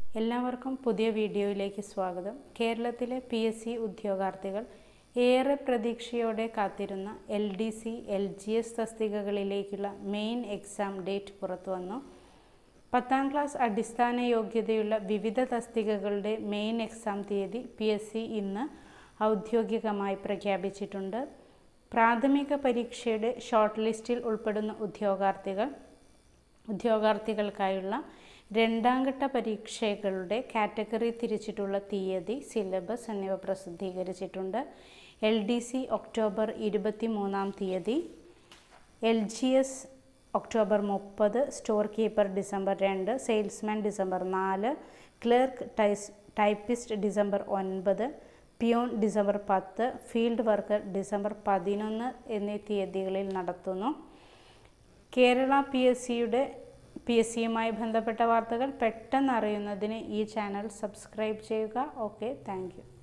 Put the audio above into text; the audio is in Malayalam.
എല്ലാവർക്കും പുതിയ വീഡിയോയിലേക്ക് സ്വാഗതം കേരളത്തിലെ പി എസ് സി ഉദ്യോഗാർത്ഥികൾ ഏറെ പ്രതീക്ഷയോടെ കാത്തിരുന്ന L D C L G S തസ്തികകളിലേക്കുള്ള മെയിൻ എക്സാം ഡേറ്റ് പുറത്തു വന്നു പത്താം ക്ലാസ് അടിസ്ഥാന യോഗ്യതയുള്ള വിവിധ തസ്തികകളുടെ മെയിൻ എക്സാം തീയതി പി എസ് സി ഇന്ന് ഔദ്യോഗികമായി പ്രഖ്യാപിച്ചിട്ടുണ്ട് പ്രാഥമിക പരീക്ഷയുടെ ഷോർട്ട് ലിസ്റ്റിൽ ഉൾപ്പെടുന്ന ഉദ്യോഗാർത്ഥികൾ ഉദ്യോഗാർത്ഥികൾക്കായുള്ള രണ്ടാം ഘട്ട പരീക്ഷകളുടെ കാറ്റഗറി തിരിച്ചിട്ടുള്ള തീയതി സിലബസ് എന്നിവ പ്രസിദ്ധീകരിച്ചിട്ടുണ്ട് എൽ ഡി സി ഒക്ടോബർ ഇരുപത്തി മൂന്നാം തീയതി എൽ ജി എസ് ഒക്ടോബർ മുപ്പത് സ്റ്റോർ കീപ്പർ ഡിസംബർ രണ്ട് സെയിൽസ്മാൻ ഡിസംബർ നാല് ക്ലർക്ക് ടൈസ് ടൈപ്പിസ്റ്റ് ഡിസംബർ ഒൻപത് പിയോൺ ഡിസംബർ പത്ത് ഫീൽഡ് വർക്കർ ഡിസംബർ പതിനൊന്ന് എന്നീ തീയതികളിൽ നടത്തുന്നു കേരള പി എസ് സിയുടെ പി എസ് സിയുമായി ബന്ധപ്പെട്ട വാർത്തകൾ പെട്ടെന്ന് അറിയുന്നതിന് ഈ ചാനൽ സബ്സ്ക്രൈബ് ചെയ്യുക ഓക്കെ താങ്ക്